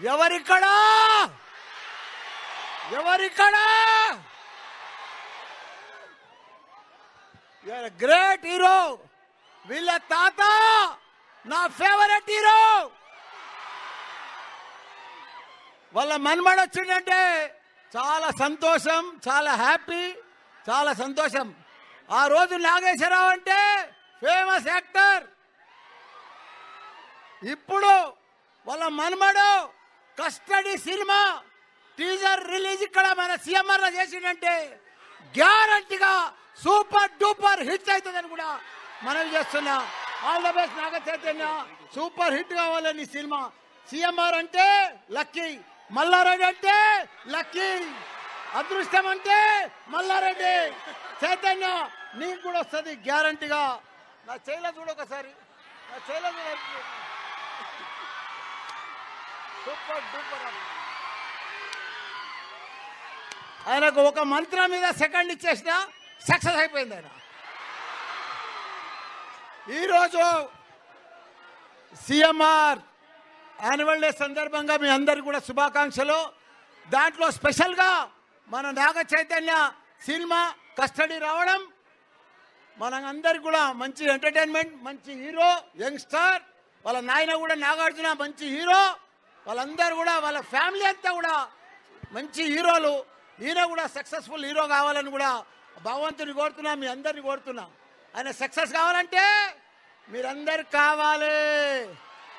ఎవరిక్కడా ఎవరిక్కడా great hero వీళ్ళ తాత నా ఫేవరెట్ హీరో వాళ్ళ మన్మడు వచ్చిందంటే చాలా సంతోషం చాలా హ్యాపీ చాలా సంతోషం ఆ రోజు నాగేశ్వరరావు అంటే ఫేమస్ యాక్టర్ ఇప్పుడు వాళ్ళ మన్మడు కస్టడీ సినిమా టీజర్ రిలీజ్ ఇక్కడ మన సీఎంఆర్ చేసిండంటే గ్యారంటీగా సూపర్ డూపర్ హిట్ అవుతుందని కూడా మనం చేస్తున్నా all the best Naga Chaitanya super hit కావాలని ఈ సినిమా సీఎంఆర్ అంటే లక్కీ మల్లారెడ్డి అంటే లక్కీ అదృష్టం అంటే మల్లారెడ్డి చైతన్య నీకు కూడా వస్తుంది గ్యారంటీగా నా చైల చూడు ఒకసారి నా చైల చూడ సూపర్ డూపర్ ఆయనకు ఒక మంత్రం మీద సెకండ్ ఇచ్చేసిన సక్సెస్ అయిపోయింది ఆయన ఈరోజు సిఎంఆర్ యాన్యువల్ డే సందర్భంగా మీ అందరికి కూడా శుభాకాంక్షలు దాంట్లో స్పెషల్గా మన నాగ చైతన్య సినిమా కస్టడీ రావడం మనందరికి కూడా మంచి ఎంటర్టైన్మెంట్ మంచి హీరో యంగ్స్టర్ వాళ్ళ నాయన కూడా నాగార్జున మంచి హీరో వాళ్ళందరూ కూడా వాళ్ళ ఫ్యామిలీ అంతా కూడా మంచి హీరోలు ఈయన కూడా సక్సెస్ఫుల్ హీరో కావాలని కూడా భగవంతుని కోరుతున్నా మీ అందరిని కోరుతున్నా ఆయన సక్సెస్ కావాలంటే మీరందరు కావాలి